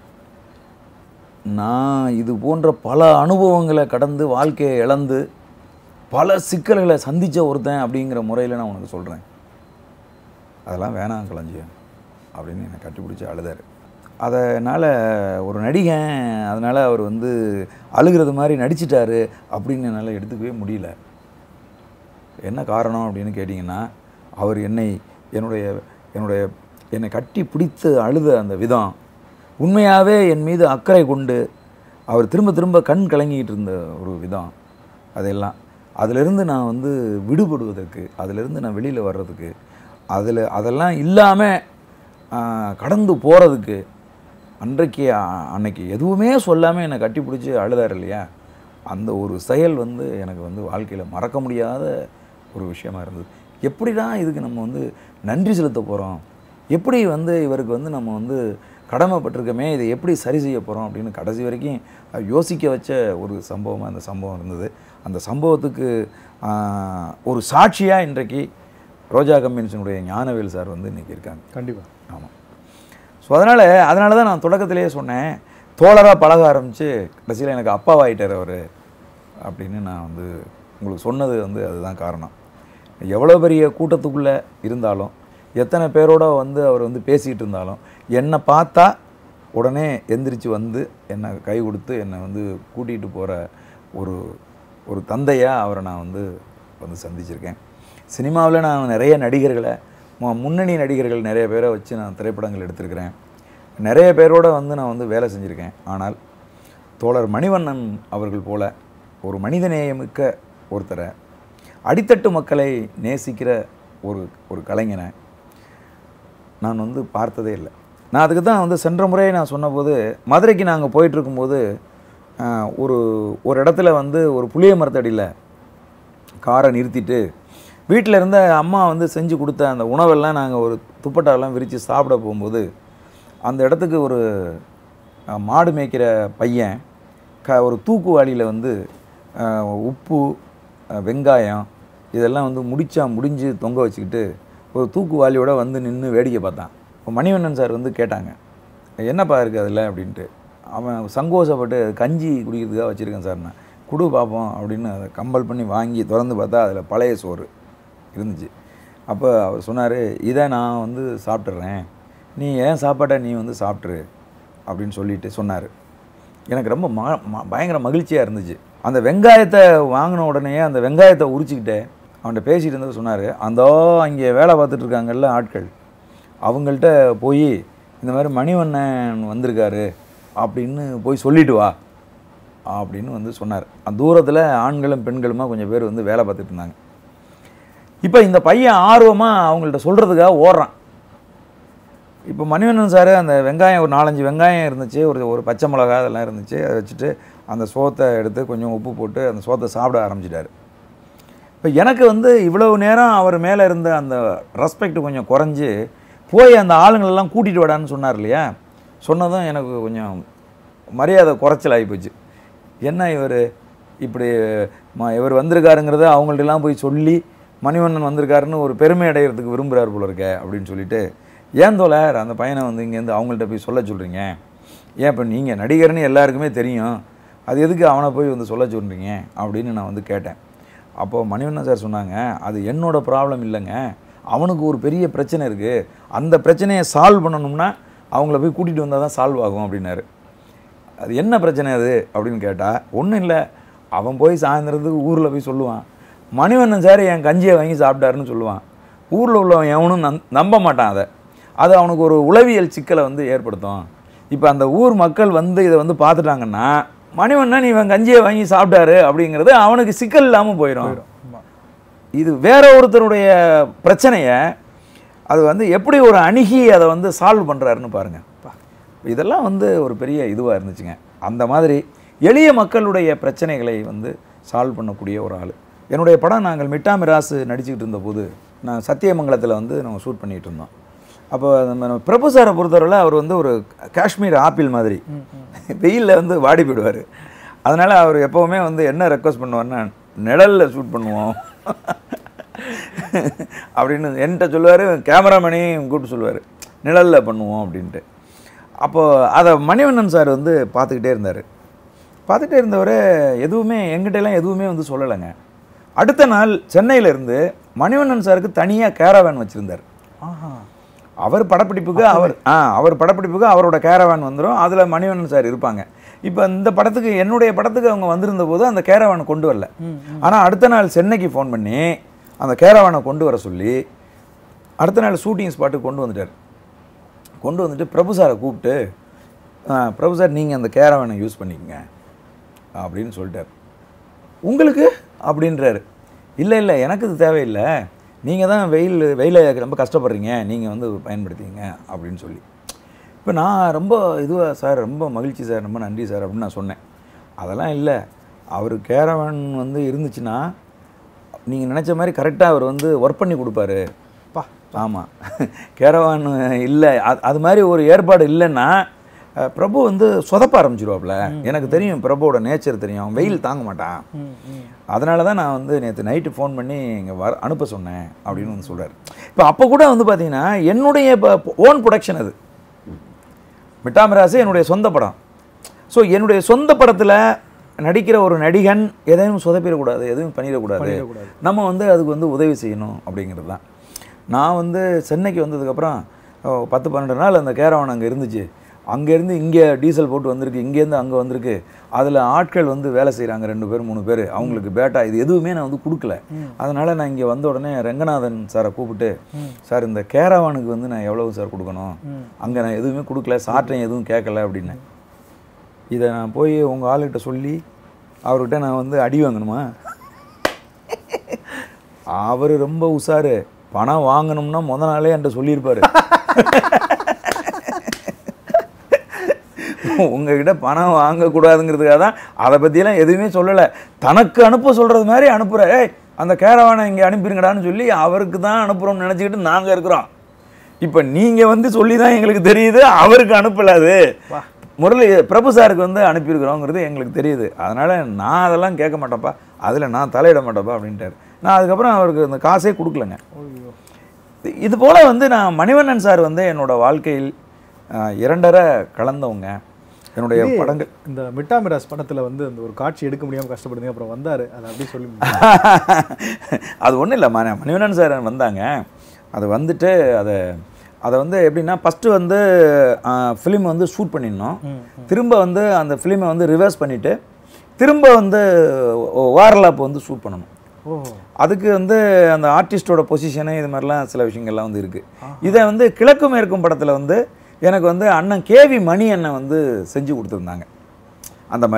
நான் இது போன்ற பல அனுபவங்களை கடந்து வாழ்க்கையை இழந்து பல சிக்கல்களை சந்தித்த ஒருத்தன் அப்படிங்கிற முறையில் நான் உனக்கு சொல்கிறேன் அதெல்லாம் வேணாம் களஞ்சியம் அப்படின்னு என்னை கட்டிப்பிடிச்சி அழுதார் அதனால் ஒரு நடிகன் அதனால் அவர் வந்து அழுகிறது மாதிரி நடிச்சிட்டாரு அப்படின்னு என்னால் எடுத்துக்கவே முடியல என்ன காரணம் அப்படின்னு கேட்டிங்கன்னா அவர் என்னை என்னுடைய என்னுடைய என்னை கட்டி பிடித்து அழுத அந்த விதம் உண்மையாகவே என் மீது அக்கறை கொண்டு அவர் திரும்ப திரும்ப கண் கலங்கிட்டு இருந்த ஒரு விதம் அதெல்லாம் அதிலிருந்து நான் வந்து விடுபடுவதற்கு அதிலிருந்து நான் வெளியில் வர்றதுக்கு அதில் அதெல்லாம் இல்லாமல் கடந்து போகிறதுக்கு அன்றைக்கு அ- அன்னைக்கு எதுவுமே சொல்லாமல் என்னை கட்டி பிடிச்சி அழுதார் இல்லையா அந்த ஒரு செயல் வந்து எனக்கு வந்து வாழ்க்கையில் மறக்க முடியாத ஒரு விஷயமா இருந்தது எப்படி தான் இதுக்கு நம்ம வந்து நன்றி செலுத்த போகிறோம் எப்படி வந்து இவருக்கு வந்து நம்ம வந்து கடமைப்பட்டிருக்கோமே இதை எப்படி சரி செய்ய போகிறோம் அப்படின்னு கடைசி வரைக்கும் அஹ், யோசிக்க வச்ச ஒரு சம்பவமாக அந்த சம்பவம் இருந்தது அந்த சம்பவத்துக்கு ஆஹ், ஒரு சாட்சியாக இன்றைக்கு ரோஜா கம்பெனிஷனுடைய ஞானவேல் சார் வந்து இன்றைக்கி இருக்காங்க கண்டிப்பாக ஆமாம் ஸோ அதனால் அதனால தான் நான் தொடக்கத்திலேயே சொன்னேன் தோழராக பழக ஆரம்பித்து கடைசியில் எனக்கு அப்பாவாயிட்டார் அவர் அப்படின்னு நான் வந்து உங்களுக்கு சொன்னது வந்து அதுதான் காரணம் எவ்வளோ பெரிய கூட்டத்துக்குள்ளே இருந்தாலும் எத்தனை பேரோட வந்து அவர் வந்து பேசிகிட்டு இருந்தாலும் என்னை பார்த்தா உடனே எந்திரிச்சு வந்து என்னை கை கொடுத்து என்னை வந்து கூட்டிகிட்டு போகிற ஒரு ஒரு தந்தையாக அவரை நான் வந்து வந்து சந்திச்சிருக்கேன் சினிமாவில் நான் நிறைய நடிகர்களை மு- முன்னணி நடிகர்கள் நிறைய பேரை வச்சு நான் திரைப்படங்கள் எடுத்திருக்கிறேன் நிறைய பேரோட வந்து நான் வந்து வேலை செஞ்சுருக்கேன் ஆனால் தோழர் மணிவண்ணன் அவர்கள் போல ஒரு மனிதநேயமிக்க ஒருத்தரை அடித்தட்டு மக்களை நேசிக்கிற ஒரு ஒரு கலைஞனை நான் வந்து பார்த்ததே இல்லை நான் அதுக்கு தான் வந்து சென்ற முறை நான் சொன்னபோது மதுரைக்கு நாங்கள் போயிட்டுருக்கும்போது ஒரு ஒரு இடத்துல வந்து ஒரு புளிய மரத்தடியில் காரை நிறுத்திட்டு வீட்டில் இருந்த அம்மா வந்து செஞ்சு கொடுத்த அந்த உணவெல்லாம் நாங்கள் ஒரு துப்பட்டாவெல்லாம் விரித்து சாப்பிட போகும்போது அந்த இடத்துக்கு ஒரு அஹ், மாடு மேய்க்கிற பையன் க ஒரு தூக்குவாளியில் வந்து அஹ், உப்பு அஹ், வெங்காயம் இதெல்லாம் வந்து முடிச்சா முடிஞ்சு தொங்க வச்சுக்கிட்டு ஒரு தூக்குவாளியோட வந்து நின்று வேடிக்கை பார்த்தான் இப்போ மணிவண்ணன் சார் வந்து கேட்டாங்க என்னப்பா இருக்குது அதில் அப்படின்ட்டு அவன் சங்கோஷப்பட்டு கஞ்சி குடிக்கிறதுக்காக வச்சுருக்கேன் சார் நான் குடு பார்ப்போம் அப்படின்னு அதை கம்பல் பண்ணி வாங்கி திறந்து பார்த்தா அதில் பழைய சோறு இருந்துச்சு அப்போ அவர் சொன்னார் இதை நான் வந்து சாப்பிட்றேன் நீ ஏன் சாப்பாட்டை நீ வந்து சாப்பிட்ரு அப்படின்னு சொல்லிட்டு சொன்னார் எனக்கு ரொம்ப ம ம- பயங்கர மகிழ்ச்சியாக இருந்துச்சு அந்த வெங்காயத்தை வாங்கின உடனே அந்த வெங்காயத்தை உரிச்சுக்கிட்டே அவன்கிட்ட பேசிகிட்டு இருந்தது சொன்னார் அந்த அங்கே வேலை பார்த்துட்டு இருக்காங்கல்ல ஆட்கள் அவங்கள்ட்ட போய் இந்த மாதிரி மணிவண்ணன் வந்திருக்காரு அப்படின்னு போய் சொல்லிட்டு வா அப்படின்னு வந்து சொன்னார் தூரத்தில் ஆண்களும் பெண்களுமா கொஞ்சம் பேர் வந்து வேலை பார்த்துட்டு இருந்தாங்க இப்போ இந்த பையன் ஆர்வமாக அவங்கள்ட்ட சொல்கிறதுக்காக ஓடுறான் இப்போ மணிவண்ணன் சார் அந்த வெங்காயம் ஒரு நாலஞ்சு வெங்காயம் இருந்துச்சு ஒரு ஒரு பச்சை மிளகா அதெல்லாம் இருந்துச்சு அதை வச்சுட்டு அந்த சோத்தை எடுத்து கொஞ்சம் உப்பு போட்டு அந்த சோத்தை சாப்பிட ஆரம்பிச்சிட்டாரு இப்போ எனக்கு வந்து இவ்வளவு நேரம் அவர் மேலே இருந்த அந்த ரெஸ்பெக்ட் கொஞ்சம் குறைஞ்சு போய் அந்த ஆளுங்களெல்லாம் கூட்டிகிட்டு வாடான்னு சொன்னார் இல்லையா சொன்னதும் எனக்கு கொஞ்சம் மரியாதை குறைச்சல் ஆகி போச்சு என்ன இவர் இப்படி ம- இவர் வந்திருக்காருங்கிறத அவங்கள்ட்டலாம் போய் சொல்லி மணிவண்ணன் வந்திருக்காருன்னு ஒரு பெருமை அடைகிறதுக்கு விரும்புகிறார் போல இருக்க அப்படின்னு சொல்லிட்டு ஏன் தோழர் அந்த பையனை வந்து இங்கேருந்து அவங்கள்ட்ட போய் சொல்ல சொல்கிறீங்க ஏன் இப்போ நீங்கள் நடிகர்னு எல்லாருக்குமே தெரியும் அது எதுக்கு அவனை போய் வந்து சொல்ல சொல்கிறீங்க அப்படின்னு நான் வந்து கேட்டேன் அப்போது மணிவண்ணன் சார் சொன்னாங்க அது என்னோட ப்ராப்ளம் இல்லைங்க அவனுக்கு ஒரு பெரிய பிரச்சனை இருக்குது அந்த பிரச்சனையை சால்வ் பண்ணணும்னா அவங்கள போய் கூட்டிகிட்டு வந்தால் தான் சால்வ் ஆகும் அப்படின்னாரு அது என்ன பிரச்சனை அது அப்படின்னு கேட்டால் ஒன்றும் இல்லை அவன் போய் சாயந்தரத்துக்கு ஊரில் போய் சொல்லுவான் மணிவண்ணன் சார் என் கஞ்சியை வாங்கி சாப்பிட்டாருன்னு சொல்லுவான் ஊரில் உள்ளவன் எவனும் நம் நம்ப மாட்டான் அதை அது அவனுக்கு ஒரு உளவியல் சிக்கலை வந்து ஏற்படுத்தும் இப்போ அந்த ஊர் மக்கள் வந்து இதை வந்து பார்த்துட்டாங்கன்னா மணிவண்ணன் இவன் கஞ்சியை வாங்கி சாப்பிட்டாரு அப்படிங்கிறது அவனுக்கு சிக்கல் இல்லாமல் போயிடும் ஆமா. இது வேற ஒருத்தருடைய பிரச்சனையை அது வந்து எப்படி ஒரு அணுகி அதை வந்து சால்வ் பண்ணுறாருன்னு பாருங்க இதெல்லாம் வந்து ஒரு பெரிய இதுவாக இருந்துச்சுங்க அந்த மாதிரி எளிய மக்களுடைய பிரச்சனைகளை வந்து சால்வ் பண்ணக்கூடிய ஒரு ஆள் என்னுடைய படம் நாங்கள் மிட்டா மிராசு நடிச்சுக்கிட்டு இருந்தபோது நான் சத்தியமங்கலத்தில் வந்து நம்ம ஷூட் பண்ணிகிட்டு இருந்தோம் அப்போ நம்ம பிரபு சாரை பொறுத்தவரையில் அவர் வந்து ஒரு காஷ்மீர் ஆப்பிள் மாதிரி வெயிலில் வந்து வாடி போயிடுவார் அதனால் அவர் எப்போவுமே வந்து என்ன ரெக்வஸ்ட் பண்ணுவார்னா நிழலில் ஷூட் பண்ணுவோம் அப்படின்னு என்கிட்ட சொல்லுவார் கேமராமேனையும் கூப்பிட்டு சொல்லுவார் நிழலில் பண்ணுவோம் அப்படின்ட்டு அப்போது அதை மணிவண்ணன் சார் வந்து பார்த்துக்கிட்டே இருந்தார் பார்த்துட்டே இருந்தவர் எதுவுமே எங்கிட்டலாம் எதுவுமே வந்து சொல்லலைங்க அடுத்த நாள் சென்னையில இருந்து மணிவண்ணன் சாருக்கு தனியாக கேரவேன் வச்சுருந்தார் ஆஹா அவர் படப்பிடிப்புக்கு அவர் ஆ அவர் படப்பிடிப்புக்கு அவரோட கேரவான் வந்துடும் அதில் மணிவண்ணன் சார் இருப்பாங்க இப்போ இந்த படத்துக்கு என்னுடைய படத்துக்கு அவங்க வந்திருந்த போது அந்த கேரவானை கொண்டு வரல ஆனால் அடுத்த நாள் சென்னைக்கு ஃபோன் பண்ணி அந்த கேரவானை கொண்டு வர சொல்லி அடுத்த நாள் ஷூட்டிங் ஸ்பாட்டுக்கு கொண்டு வந்துட்டார் கொண்டு வந்துட்டு பிரபு சாரை கூப்பிட்டு "ஆ, பிரபு சார் நீங்கள் அந்த கேரவானை யூஸ் பண்ணிக்கங்க அப்படின்னு சொல்லிட்டார் உங்களுக்கு அப்படின்றாரு இல்லை இல்லை எனக்கு இது தேவையில்லை நீங்கள் தான் வெயில் வெயில ரொம்ப கஷ்டப்படுறீங்க நீங்கள் வந்து பயன்படுத்திங்க அப்படின்னு சொல்லி இப்போ நான் ரொம்ப இதுவாக சார் ரொம்ப மகிழ்ச்சி சார் ரொம்ப நன்றி சார் அப்படின்னு நான் சொன்னேன் அதெல்லாம் இல்லை அவர் கேரவன் வந்து இருந்துச்சுன்னா நீங்கள் நினச்ச மாதிரி கரெக்டாக அவர் வந்து ஒர்க் பண்ணி கொடுப்பாரு பா ஆமாம் கேரவான் இல்லை அது அது மாதிரி ஒரு ஏற்பாடு இல்லைன்னா அஹ், பிரபு வந்து சொதப்ப ஆரம்பிச்சிருவாப்புல எனக்கு தெரியும் பிரபுவோட நேச்சர் தெரியும் அவன் வெயில் தாங்க மாட்டான் ம் ம் அதனால தான் நான் வந்து நேற்று நைட்டு ஃபோன் பண்ணி இங்கே வர அனுப்ப சொன்னேன் அப்படின்னு வந்து சொல்கிறார் இப்போ அப்போ கூட வந்து பார்த்தீங்கன்னா என்னுடைய இப்போ ஓன் ப்ரொடக்ஷன் அது மிட்டாமிராசு என்னுடைய சொந்த படம் ஸோ என்னுடைய சொந்த படத்தில் நடிக்கிற ஒரு நடிகன் எதையும் சொதப்பிடக்கூடாது எதுவும் பண்ணிடக்கூடாது பண்ணிடக்கூடாது. நம்ம வந்து அதுக்கு வந்து உதவி செய்யணும் அப்படிங்கிறது தான் நான் வந்து சென்னைக்கு வந்ததுக்கப்புறம் ஓ, பத்து பன்னெண்டு நாள் அந்த கேரவான் அங்கே இருந்துச்சு அங்கேருந்து இங்கே டீசல் போட்டு வந்திருக்கு இங்கேருந்து அங்கே வந்திருக்கு அதில் ஆட்கள் வந்து வேலை செய்கிறாங்க ரெண்டு பேர் மூணு பேர் அவங்களுக்கு பேட்டா இது எதுவுமே நான் வந்து கொடுக்கல அதனால் நான் இங்கே வந்த உடனே ரங்கநாதன் சாரை கூப்பிட்டு சார் இந்த கேரவானுக்கு வந்து நான் எவ்வளவு சார் கொடுக்கணும் அங்கே நான் எதுவுமே கொடுக்கல சார்ட்டையும் எதுவும் கேட்கல அப்படின்னு இதை நான் போய் உங்கள் ஆளுகிட்ட சொல்லி அவர்கிட்ட நான் வந்து அடி வாங்கணுமா அவர் ரொம்ப உஷாரு பணம் வாங்கணும்னா முத நாளே என்கிட்ட சொல்லியிருப்பாரு உங்ககிட்ட பணம் வாங்கக்கூடாதுங்கிறதுக்காக தான் அதை பற்றியெல்லாம் எதுவுமே சொல்லலை தனக்கு அனுப்ப சொல்கிறது மாதிரி அனுப்புகிறார் ஏய் அந்த கேரவானை இங்கே அனுப்பிடுங்கடான்னு சொல்லி அவருக்கு தான் அனுப்புகிறோம்னு நினச்சிக்கிட்டு நாங்கள் இருக்கிறோம் இப்போ நீங்கள் வந்து சொல்லி தான் எங்களுக்கு தெரியுது அவருக்கு அனுப்பல அது முரளி பிரபு சாருக்கு வந்து அனுப்பியிருக்கிறோங்கிறது எங்களுக்கு தெரியுது அதனால் நான் அதெல்லாம் கேட்க மாட்டேன்ப்பா அதில் நான் தலையிட மாட்டேன்ப்பா அப்படின்ட்டார் நான் அதுக்கப்புறம் அவருக்கு அந்த காசே கொடுக்கலங்க ஐயோ இது- இது போல் வந்து நான் மணிவண்ணன் சார் வந்து என்னோட வாழ்க்கையில் ஆஹ், இரண்டரை கலந்தவங்க என்னுடைய இதே படங்கள் இந்த மிட்டா மிராஸ் படத்துல வந்து அந்த ஒரு காட்சி எடுக்க முடியாம கஷ்டப்படுங்க அப்புறம் வந்தாரு அதை அப்படியே சொல்லி அது ஒன்றும் இல்லை மணி மணிவண்ணன் சார் வந்தாங்க அது வந்துட்டு அதை அதை வந்து எப்படின்னா ஃபஸ்ட்டு வந்து ஃபிலிம் வந்து ஷூட் பண்ணிடணும் திரும்ப வந்து அந்த ஃபிலிமை வந்து ரிவர்ஸ் பண்ணிவிட்டு திரும்ப வந்து வாரலாப் வந்து ஷூட் பண்ணணும் ஓ அதுக்கு வந்து அந்த ஆர்டிஸ்டோட பொசிஷனு இது மாதிரிலாம் சில விஷயங்கள்லாம் வந்து இருக்குது இதை வந்து கிழக்கு மேற்கும் படத்தில் வந்து எனக்கு வந்து அண்ணன் கேவி மணி அண்ணன் வந்து செஞ்சு கொடுத்துருந்தாங்க அந்த மாதிரி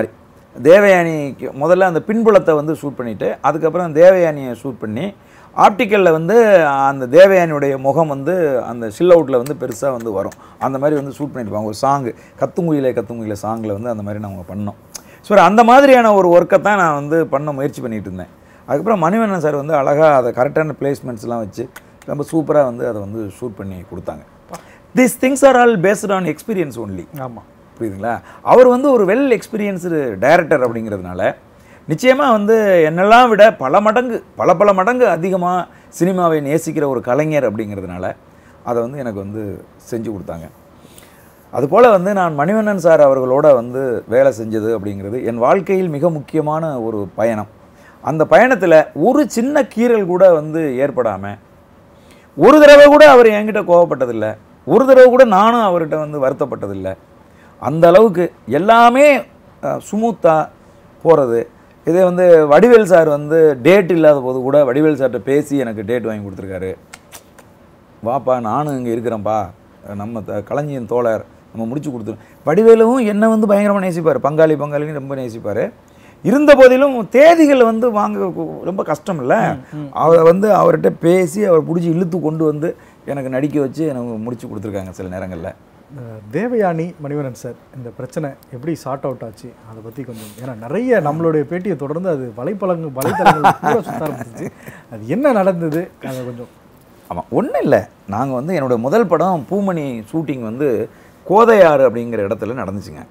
தேவயானிக்கு முதல்ல அந்த பின்புலத்தை வந்து ஷூட் பண்ணிவிட்டு அதுக்கப்புறம் தேவயானியை ஷூட் பண்ணி ஆப்டிக்கலில் வந்து அந்த தேவயானியுடைய முகம் வந்து அந்த ஷில் அவுட்டில் வந்து பெருசாக வந்து வரும் அந்த மாதிரி வந்து ஷூட் பண்ணியிருப்பாங்க ஒரு சாங்கு கத்துங்குயிலே கத்துங்குயிலே சாங்கில் வந்து அந்த மாதிரி நாங்கள் பண்ணோம் ஸோ அந்த மாதிரியான ஒரு ஒர்க்கை தான் நான் வந்து பண்ண முயற்சி பண்ணிட்டு இருந்தேன் அதுக்கப்புறம் மணிவண்ணன் சார் வந்து அழகாக அதை கரெக்டான பிளேஸ்மெண்ட்ஸ்லாம் வச்சு ரொம்ப சூப்பராக வந்து அதை வந்து ஷூட் பண்ணி கொடுத்தாங்க this things are all based on experience only ஆமாம் புரியுதுங்களா அவர் வந்து ஒரு வெல் எக்ஸ்பீரியன்ஸ்டு டைரக்டர் அப்படிங்கிறதுனால நிச்சயமாக வந்து என்னெல்லாம் விட பல மடங்கு பல பல மடங்கு அதிகமாக சினிமாவை நேசிக்கிற ஒரு கலைஞர் அப்படிங்கிறதுனால அதை வந்து எனக்கு வந்து செஞ்சு கொடுத்தாங்க அதுபோல் வந்து நான் மணிவண்ணன் சார் அவர்களோட வந்து வேலை செஞ்சது அப்படிங்கிறது என் வாழ்க்கையில் மிக முக்கியமான ஒரு பயணம் அந்த பயணத்தில் ஒரு சின்ன கீறல் கூட வந்து ஏற்படாமல் ஒரு தடவை கூட அவர் என்கிட்ட கோவப்பட்டதில்லை ஒரு தடவை கூட நானும் அவர்கிட்ட வந்து வருத்தப்பட்டதில்லை அந்த அளவுக்கு எல்லாமே ஸ்மூத்தாக போகிறது இதே வந்து வடிவேல் சார் வந்து டேட் இல்லாத போது கூட வடிவேல் சார்கிட்ட பேசி எனக்கு டேட் வாங்கி கொடுத்துருக்காரு வாப்பா நானும் இங்கே இருக்கிறேன்ப்பா நம்ம த களஞ்சியன் தோழர் நம்ம முடிச்சு கொடுத்துரு வடிவேலும் என்னை வந்து பயங்கரமாக நேசிப்பார் பங்காளி பங்காளின்னு ரொம்ப நேசிப்பார் இருந்த போதிலும் தேதிகள் வந்து வாங்க ரொம்ப கஷ்டம் இல்லை அவரை வந்து அவர்கிட்ட பேசி அவர் பிடிச்சி இழுத்து கொண்டு வந்து எனக்கு நடிக்க வச்சு எனக்கு முடிச்சு கொடுத்துருக்காங்க சில நேரங்களில் இந்த தேவயானி மணிவரன் சார் இந்த பிரச்சனை எப்படி சார்ட் அவுட் ஆச்சு அதை பற்றி கொஞ்சம் ஏன்னா நிறைய நம்மளுடைய பேட்டியை தொடர்ந்து அது வலைப்பழங்கு வலைத்தளங்கள் பூரா சுத்த ஆரம்பிச்சிச்சு அது என்ன நடந்தது அதை கொஞ்சம் ஆமாம் ஒன்றும் இல்லை நாங்கள் வந்து என்னோட முதல் படம் பூமணி ஷூட்டிங் வந்து கோதையாறு அப்படிங்கிற இடத்துல நடந்துச்சுங்க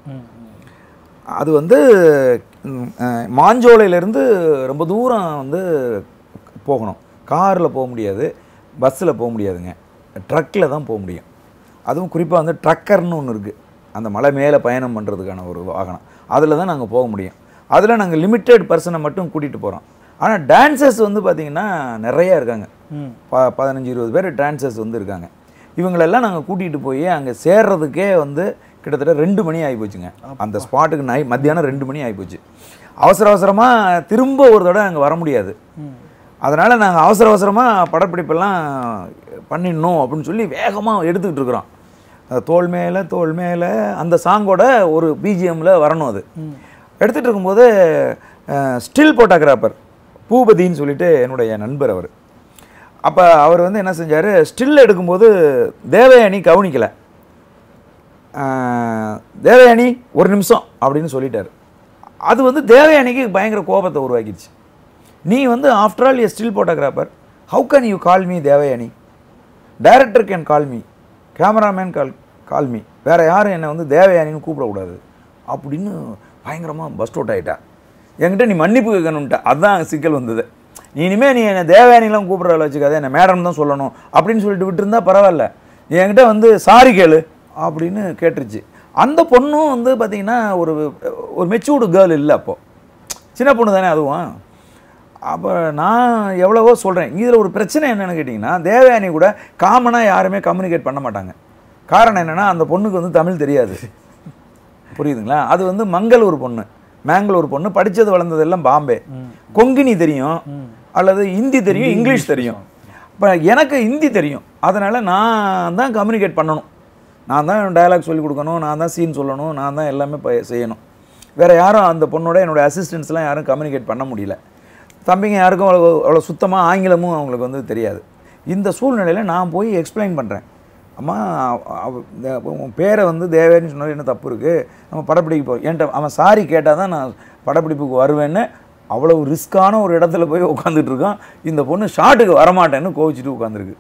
அது வந்து ம், அஹ், மாஞ்சோலையிலேருந்து ரொம்ப தூரம் வந்து போகணும் காரில் போக முடியாது பஸ்ஸில் போக முடியாதுங்க ட்ரக்கில் தான் போக முடியும் அதுவும் குறிப்பாக வந்து ட்ரக்கர்னு ஒன்று இருக்குது அந்த மலை மேலே பயணம் பண்ணுறதுக்கான ஒரு வாகனம் அதில் தான் நாங்கள் போக முடியும் அதில் நாங்கள் லிமிட்டெட் பர்சனை மட்டும் கூட்டிகிட்டு போகிறோம் ஆனால் டான்சர்ஸ் வந்து பார்த்திங்கன்னா நிறையா இருக்காங்க ப பதினஞ்சு இருபது பேர் டான்சர்ஸ் வந்து இருக்காங்க இவங்களெல்லாம் நாங்கள் கூட்டிகிட்டு போய் அங்கே சேர்றதுக்கே வந்து கிட்டத்தட்ட ரெண்டு மணி ஆகி போச்சுங்க அந்த ஸ்பாட்டுக்கு நை மத்தியானம் ரெண்டு மணி ஆகி போச்சு அவசர அவசரமாக திரும்ப ஒரு தடவை அங்கே வர முடியாது அதனால் நாங்கள் அவசர அவசரமாக படப்பிடிப்பெல்லாம் பண்ணிடணும் அப்படின்னு சொல்லி வேகமாக எடுத்துக்கிட்டு இருக்கிறோம் அது தோல் மேலே தோல் மேலே அந்த சாங்கோட ஒரு பிஜிஎம்மில் வரணும் அது எடுத்துகிட்டு இருக்கும்போது ஸ்டில் ஃபோட்டோகிராஃபர் பூபதின்னு சொல்லிட்டு என்னுடைய நண்பர் அவர் அப்போ அவர் வந்து என்ன செஞ்சார் ஸ்டில் எடுக்கும்போது தேவயானி கவனிக்கலை ஆஹ், தேவயானி ஒரு நிமிஷம் அப்படின்னு சொல்லிட்டாரு அது வந்து தேவயானிக்கு பயங்கர கோபத்தை உருவாக்கிடுச்சு நீ வந்து after all a still photographer how can you call me Devayani director can call me cameraman call call me வேறு யாரும் என்னை வந்து தேவயானின்னு கூப்பிடக்கூடாது அப்படின்னு பயங்கரமாக பஸ்ட் அவுட் ஆகிட்டா என்கிட்ட நீ மன்னிப்பு கேட்கணுன்ட்ட அதுதான் சிக்கல் வந்தது நீ இனிமேல் நீ என்னை தேவயானிலாம் கூப்பிட்றத வச்சுக்காத என்னை மேடம் தான் சொல்லணும் அப்படின்னு சொல்லிட்டு விட்டுருந்தா பரவாயில்ல நீ என்கிட்ட வந்து சாரி கேளு அப்படின்னு கேட்டுருச்சு அந்த பொண்ணும் வந்து பார்த்திங்கன்னா ஒரு ஒரு மெச்சூர்டு கேர்ள் இல்லை அப்போது சின்ன பொண்ணு தானே அதுவும் அப்போ நான் எவ்வளவோ சொல்கிறேன் இதில் ஒரு பிரச்சனை என்னன்னு கேட்டிங்கன்னா தேவயானி கூட காமனாக யாருமே கம்யூனிகேட் பண்ண மாட்டாங்க காரணம் என்னென்னா அந்த பொண்ணுக்கு வந்து தமிழ் தெரியாது புரியுதுங்களா அது வந்து மங்களூர் பொண்ணு மேங்களூர் பொண்ணு படித்தது வளர்ந்தது எல்லாம் பாம்பே கொங்கினி தெரியும் அல்லது ஹிந்தி தெரியும் இங்கிலீஷ் தெரியும் இப்போ எனக்கு ஹிந்தி தெரியும் அதனால் நான் தான் கம்யூனிகேட் பண்ணணும் நான் தான் டயலாக் சொல்லி கொடுக்கணும் நான் தான் சீன் சொல்லணும் நான் தான் எல்லாமே ப- செய்யணும் வேறு யாரும் அந்த பொண்ணோட என்னோட அசிஸ்டன்ஸ்லாம் யாரும் கம்யூனிகேட் பண்ண முடியல தம்பிங்க யாருக்கும் அவ்வளோ அவ்வளோ சுத்தமாக ஆங்கிலமும் அவங்களுக்கு வந்து தெரியாது இந்த சூழ்நிலையில் நான் போய் எக்ஸ்பிளைன் பண்ணுறேன் அம்மா அவ- இந்த உன் பேரை வந்து தேவேன்னு சொன்னது என்ன தப்பு இருக்குது நம்ம படப்பிடிக்க போகிறோம் என்கிட்ட அவன் சாரி கேட்டால் தான் நான் படப்பிடிப்புக்கு வருவேன்னு அவ்வளவு ரிஸ்க்கான ஒரு இடத்துல போய் உட்காந்துட்டு இருக்கான் இந்த பொண்ணு ஷாட்டுக்கு வரமாட்டேன்னு கோவிச்சிட்டு உட்காந்துருக்கு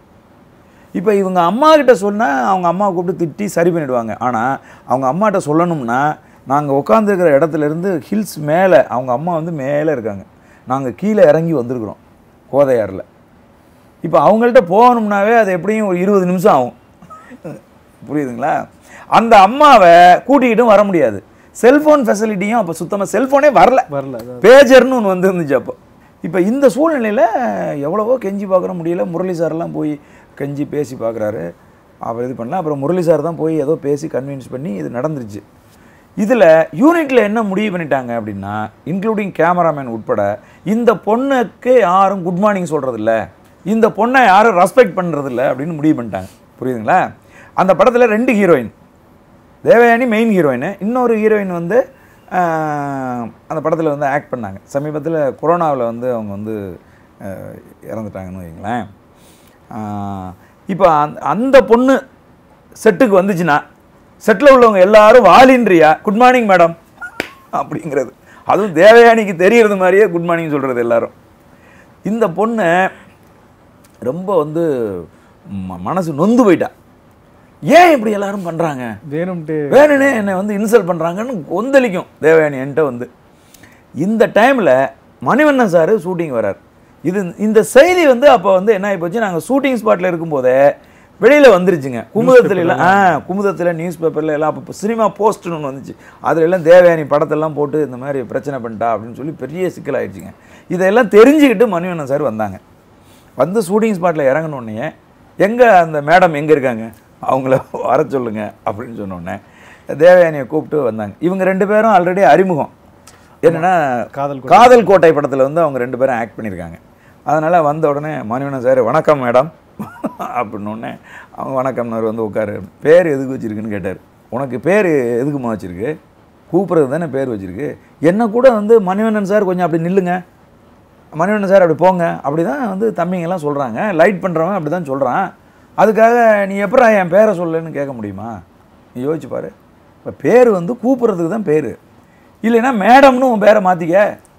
இப்போ இவங்க அம்மா கிட்ட சொன்னால் அவங்க அம்மா கூப்பிட்டு திட்டி சரி பண்ணிடுவாங்க ஆனால் அவங்க அம்மாட்ட சொல்லணும்னா நாங்கள் உட்காந்துருக்கிற இடத்துல இருந்து ஹில்ஸ் மேலே அவங்க அம்மா வந்து மேலே இருக்காங்க நாங்கள் கீழே இறங்கி வந்திருக்கிறோம் கோதையாரில் இப்போ அவங்கள்ட்ட போகணும்னாவே அது எப்படியும் ஒரு இருபது நிமிஷம் ஆகும் புரியுதுங்களா அந்த அம்மாவை கூட்டிக்கிட்டும் வர முடியாது செல்ஃபோன் ஃபெசிலிட்டியும் அப்போ சுத்தமாக செல்ஃபோனே வரல வரல அதான். பேஜர்னு ஒன்று வந்து இருந்துச்சு அப்போ இப்போ இந்த சூழ்நிலையில் எவ்வளவோ கெஞ்சி பார்க்குற முடியல முரளி சார்லாம் போய் கெஞ்சி பேசி பார்க்குறாரு அவர் இது பண்ணல அப்புறம் முரளி சார் தான் போய் ஏதோ பேசி கன்வின்ஸ் பண்ணி இது நடந்துருச்சு இதில் யூனிட்டில் என்ன முடிவு பண்ணிட்டாங்க அப்படின்னா இன்க்ளூடிங் கேமராமேன் உட்பட இந்த பொண்ணுக்கு யாரும் குட் மார்னிங் சொல்கிறதில்ல இந்த பொண்ணை யாரும் ரெஸ்பெக்ட் பண்ணுறதில்ல அப்படின்னு முடிவு பண்ணிட்டாங்க புரியுதுங்களா அந்த படத்தில் ரெண்டு ஹீரோயின் தேவயானி மெயின் ஹீரோயின் இன்னொரு ஹீரோயின் வந்து ஆஹ், அந்த படத்தில் வந்து ஆக்ட் பண்ணாங்க சமீபத்தில் கொரோனாவில் வந்து அவங்க வந்து அஹ், இறந்துட்டாங்கன்னு வைங்களேன் இப்போ அந்த அந்த பொண்ணு செட்டுக்கு வந்துச்சுன்னா செட்டில் உள்ளவங்க எல்லாரும் வாலின்றியா குட் மார்னிங் மேடம் அப்படிங்கிறது அதுவும் தேவயானிக்கு தெரியறது மாதிரியே குட் மார்னிங் சொல்கிறது எல்லாரும் இந்த பொண்ணு ரொம்ப வந்து ம- மனசு நொந்து போயிட்டா ஏன் இப்படி எல்லாரும் பண்ணுறாங்க வேணும்ட்டு வேணுனே என்னை வந்து இன்சல்ட் பண்ணுறாங்கன்னு கொந்தளிக்கும் தேவயானி என்கிட்ட வந்து இந்த டைமில் மணிவண்ணன் சார் ஷூட்டிங் வரார் இது இந்த செய்தி வந்து அப்போ வந்து என்ன ஆகி போச்சு நாங்கள் ஷூட்டிங் ஸ்பாட்டில் இருக்கும்போதே வெளியில் வந்துருச்சுங்க குமுதத்துல எல்லாம் ஆ குமுதத்தில் நியூஸ் பேப்பரில் எல்லாம் அப்போ சினிமா போஸ்ட்னு ஒன்று வந்துச்சு அதுல எல்லாம் தேவயானி படத்தெல்லாம் போட்டு இந்த மாதிரி பிரச்சனை பண்ணிட்டா அப்படின்னு சொல்லி பெரிய சிக்கலாயிடுச்சுங்க இதெல்லாம் தெரிஞ்சுக்கிட்டு மணிவண்ணன் சார் வந்தாங்க வந்து ஷூட்டிங் ஸ்பாட்டில் இறங்கினோடனே எங்கே அந்த மேடம் எங்கே இருக்காங்க அவங்கள வர சொல்லுங்க அப்படின்னு சொன்னோடனே தேவயானியை கூப்பிட்டு வந்தாங்க இவங்க ரெண்டு பேரும் ஆல்ரெடி அறிமுகம் என்னன்னா காதல் காதல் கோட்டை படத்தில் வந்து அவங்க ரெண்டு பேரும் ஆக்ட் பண்ணியிருக்காங்க அதனால் வந்த உடனே மணிவண்ணன் சார் வணக்கம் மேடம் அப்படின்னோடனே அவங்க வணக்கம்னார் வந்து உட்காரு பேர் எதுக்கு வச்சிருக்குன்னு கேட்டார் உனக்கு பேர் எதுக்குமா வச்சிருக்கு கூப்பிட்றது தானே பேர் வச்சிருக்கு என்ன கூட வந்து மணிவண்ணன் சார் கொஞ்சம் அப்படி நில்லுங்க மணிவண்ணன் சார் அப்படி போங்க அப்படி தான் வந்து தம்பிங்கெல்லாம் சொல்கிறாங்க லைட் பண்ணுறவன் அப்படி தான் சொல்கிறான் அதுக்காக நீ எப்படா என் பேரை சொல்லன்னு கேட்க முடியுமா நீ யோசிச்சு பாரு இப்போ பேர் வந்து கூப்பிட்றதுக்கு தான் பேர் இல்லைன்னா மேடம்னு உன் பேரை மாற்றிக்க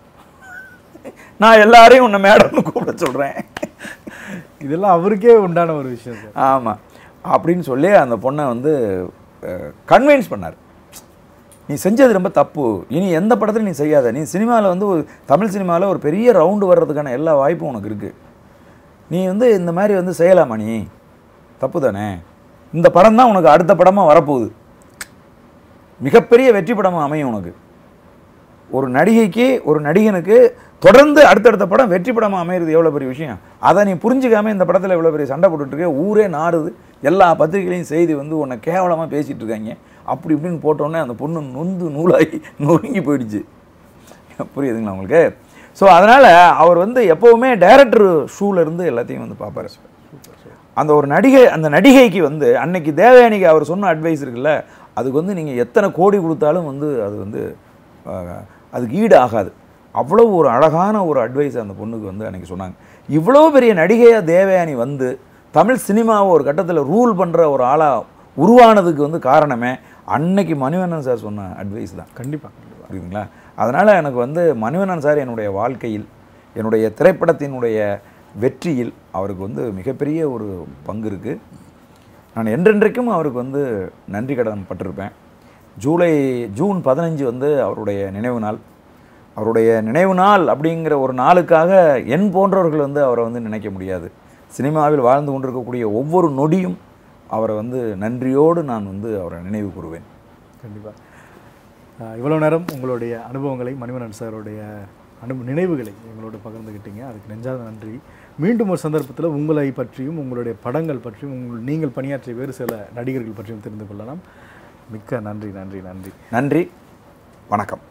நான் எல்லாரையும் உன்னை மேடம்னு கூப்பிட சொல்கிறேன் இதெல்லாம் அவருக்கே உண்டான ஒரு விஷயம் சார் ஆமாம் அப்படின்னு சொல்லி அந்த பொண்ணை வந்து கன்வின்ஸ் பண்ணார் நீ செஞ்சது ரொம்ப தப்பு இனி எந்த படத்துலையும் நீ செய்யாத நீ சினிமாவில் வந்து ஒரு தமிழ் சினிமாவில் ஒரு பெரிய ரவுண்டு வர்றதுக்கான எல்லா வாய்ப்பும் உனக்கு இருக்குது நீ வந்து இந்த மாதிரி வந்து செய்யலாமா நீ தப்பு தானே இந்த படம் தான் உனக்கு அடுத்த படமாக வரப்போகுது மிகப்பெரிய வெற்றி படமாக அமையும் உனக்கு ஒரு நடிகைக்கு ஒரு நடிகனுக்கு தொடர்ந்து அடுத்தடுத்த படம் வெற்றி படமாக அமையிறது எவ்வளோ பெரிய விஷயம் அதை நீ புரிஞ்சுக்காம இந்த படத்தில் இவ்வளோ பெரிய சண்டை போட்டுட்டு இருக்க ஊரே நாறுது எல்லா பத்திரிகையிலையும் செய்தி வந்து உன்னை கேவலமாக பேசிகிட்டு இருக்காங்க அப்படி இப்படின்னு போட்டோன்னே அந்த பொண்ணு நொந்து நூலாகி நொறுங்கி போயிடுச்சு புரியுதுங்களா உங்களுக்கு ஸோ அதனால் அவர் வந்து எப்போவுமே டைரக்டர் ஷூல இருந்து எல்லாத்தையும் வந்து பார்ப்பாரு அந்த ஒரு நடிகை அந்த நடிகைக்கு வந்து அன்னைக்கு தேவயானிக்கு அவர் சொன்ன அட்வைஸ் இருக்குல்ல அதுக்கு வந்து நீங்கள் எத்தனை கோடி கொடுத்தாலும் வந்து அது வந்து அஹ், அதுக்கு ஈடு ஆகாது அவ்வளோ ஒரு அழகான ஒரு அட்வைஸ் அந்த பொண்ணுக்கு வந்து அன்னைக்கு சொன்னாங்க இவ்வளோ பெரிய நடிகையாக தேவயானி வந்து தமிழ் சினிமாவை ஒரு கட்டத்தில் ரூல் பண்ணுற ஒரு ஆளாக உருவானதுக்கு வந்து காரணமே அன்னைக்கு மணிவண்ணன் சார் சொன்ன அட்வைஸ் தான் கண்டிப்பாக கண்டிப்பாக புரியுதுங்களா அதனால் எனக்கு வந்து மணிவண்ணன் சார் என்னுடைய வாழ்க்கையில் என்னுடைய திரைப்படத்தினுடைய வெற்றியில் அவருக்கு வந்து மிகப்பெரிய ஒரு பங்கு இருக்குது நான் என்றென்றைக்கும் அவருக்கு வந்து நன்றி கடன் பட்டிருப்பேன் ஜூலை ஜூன் பதினஞ்சு வந்து அவருடைய நினைவு நாள் அவருடைய நினைவு நாள் அப்படிங்கிற ஒரு நாளுக்காக என் போன்றவர்கள் வந்து அவரை வந்து நினைக்க முடியாது சினிமாவில் வாழ்ந்து கொண்டிருக்கக்கூடிய ஒவ்வொரு நொடியும் அவரை வந்து நன்றியோடு நான் வந்து அவரை நினைவு கூறுவேன் கண்டிப்பாக இவ்வளோ நேரம் உங்களுடைய அனுபவங்களை மணிவண்ணன் சாருடைய அனு நினைவுகளை எங்களோடு பகிர்ந்துக்கிட்டீங்க அதுக்கு நெஞ்சாத நன்றி மீண்டும் ஒரு சந்தர்ப்பத்தில் உங்களை பற்றியும் உங்களுடைய படங்கள் பற்றியும் உங்கள் நீங்கள் பணியாற்றிய வேறு சில நடிகர்கள் பற்றியும் தெரிந்து கொள்ளலாம் மிக்க நன்றி நன்றி நன்றி நன்றி வணக்கம்